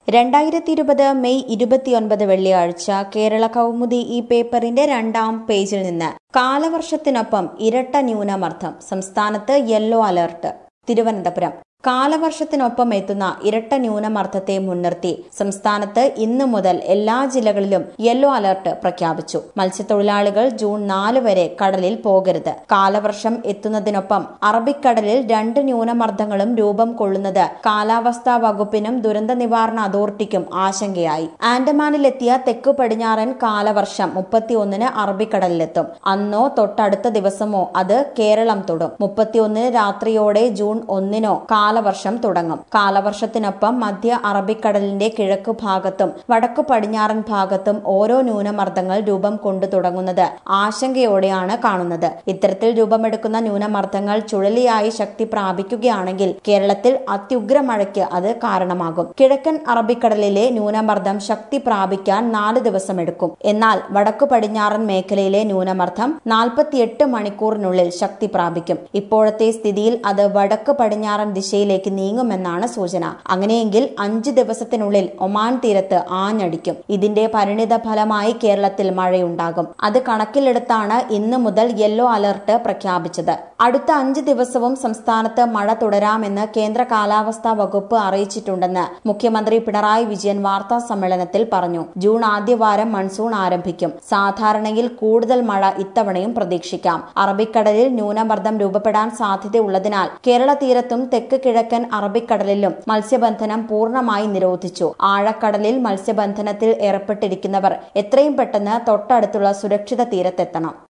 രണ്ടായിരത്തി ഇരുപത് മെയ് ഇരുപത്തിയൊൻപത് വെള്ളിയാഴ്ച കേരള കൗമുദി ഈ പേപ്പറിന്റെ രണ്ടാം പേജിൽ നിന്ന് കാലവർഷത്തിനൊപ്പം ഇരട്ട ന്യൂനമർദ്ദം സംസ്ഥാനത്ത് യെല്ലോ അലർട്ട് തിരുവനന്തപുരം കാലവർഷത്തിനൊപ്പം എത്തുന്ന ഇരട്ട ന്യൂനമർദ്ദത്തെ മുൻനിർത്തി സംസ്ഥാനത്ത് ഇന്നു മുതൽ എല്ലാ ജില്ലകളിലും യെല്ലോ അലർട്ട് പ്രഖ്യാപിച്ചു മത്സ്യത്തൊഴിലാളികൾ ജൂൺ നാല് വരെ കടലിൽ പോകരുത് കാലവർഷം എത്തുന്നതിനൊപ്പം അറബിക്കടലിൽ രണ്ട് ന്യൂനമർദ്ദങ്ങളും രൂപം കൊള്ളുന്നത് കാലാവസ്ഥാ വകുപ്പിനും ദുരന്ത നിവാരണ അതോറിറ്റിക്കും ആശങ്കയായി ആൻഡമാനിലെത്തിയ തെക്കു പടിഞ്ഞാറൻ കാലവർഷം മുപ്പത്തിയൊന്നിന് അറബിക്കടലിലെത്തും അന്നോ തൊട്ടടുത്ത ദിവസമോ അത് കേരളം തൊടും മുപ്പത്തിയൊന്നിന് രാത്രിയോടെ ജൂൺ ഒന്നിനോ കാലവർഷം തുടങ്ങും കാലവർഷത്തിനൊപ്പം മധ്യ അറബിക്കടലിന്റെ കിഴക്കു ഭാഗത്തും വടക്കു പടിഞ്ഞാറൻ ഭാഗത്തും ഓരോ ന്യൂനമർദ്ദങ്ങൾ രൂപം കൊണ്ടു തുടങ്ങുന്നത് ആശങ്കയോടെയാണ് കാണുന്നത് ഇത്തരത്തിൽ രൂപമെടുക്കുന്ന ന്യൂനമർദ്ദങ്ങൾ ചുഴലിയായി ശക്തി പ്രാപിക്കുകയാണെങ്കിൽ കേരളത്തിൽ അത്യുഗ്ര മഴയ്ക്ക് അത് കാരണമാകും കിഴക്കൻ അറബിക്കടലിലെ ന്യൂനമർദ്ദം ശക്തി പ്രാപിക്കാൻ നാല് ദിവസമെടുക്കും എന്നാൽ വടക്കു പടിഞ്ഞാറൻ മേഖലയിലെ ന്യൂനമർദ്ദം നാൽപ്പത്തിയെട്ട് മണിക്കൂറിനുള്ളിൽ ശക്തി പ്രാപിക്കും ഇപ്പോഴത്തെ സ്ഥിതിയിൽ അത് വടക്ക് പടിഞ്ഞാറൻ ദിശയിലേക്ക് നീങ്ങുമെന്നാണ് സൂചന അങ്ങനെയെങ്കിൽ അഞ്ച് ദിവസത്തിനുള്ളിൽ ഒമാൻ തീരത്ത് ആഞ്ഞടിക്കും ഇതിന്റെ പരിണിത ഫലമായി കേരളത്തിൽ മഴയുണ്ടാകും അത് കണക്കിലെടുത്താണ് ഇന്നു മുതൽ യെല്ലോ അലർട്ട് പ്രഖ്യാപിച്ചത് അടുത്ത അഞ്ച് ദിവസവും സംസ്ഥാനത്ത് മഴ തുടരാമെന്ന് കേന്ദ്ര കാലാവസ്ഥാ വകുപ്പ് അറിയിച്ചിട്ടുണ്ടെന്ന് മുഖ്യമന്ത്രി പിണറായി വിജയൻ വാർത്താ സമ്മേളനത്തിൽ പറഞ്ഞു ജൂൺ ആദ്യവാരം മൺസൂൺ ആരംഭിക്കും സാധാരണയിൽ കൂടുതൽ മഴ ഇത്തവണയും പ്രതീക്ഷിക്കാം അറബിക്കടലിൽ ന്യൂനമർദ്ദം രൂപപ്പെടാൻ സാധ്യതയുള്ളതിനാൽ കേരള തീരത്തും തെക്ക് കിഴക്കൻ അറബിക്കടലിലും മത്സ്യബന്ധനം പൂർണ്ണമായി നിരോധിച്ചു ആഴക്കടലിൽ മത്സ്യബന്ധനത്തിൽ ഏർപ്പെട്ടിരിക്കുന്നവർ എത്രയും പെട്ടെന്ന് തൊട്ടടുത്തുള്ള സുരക്ഷിത തീരത്തെത്തണം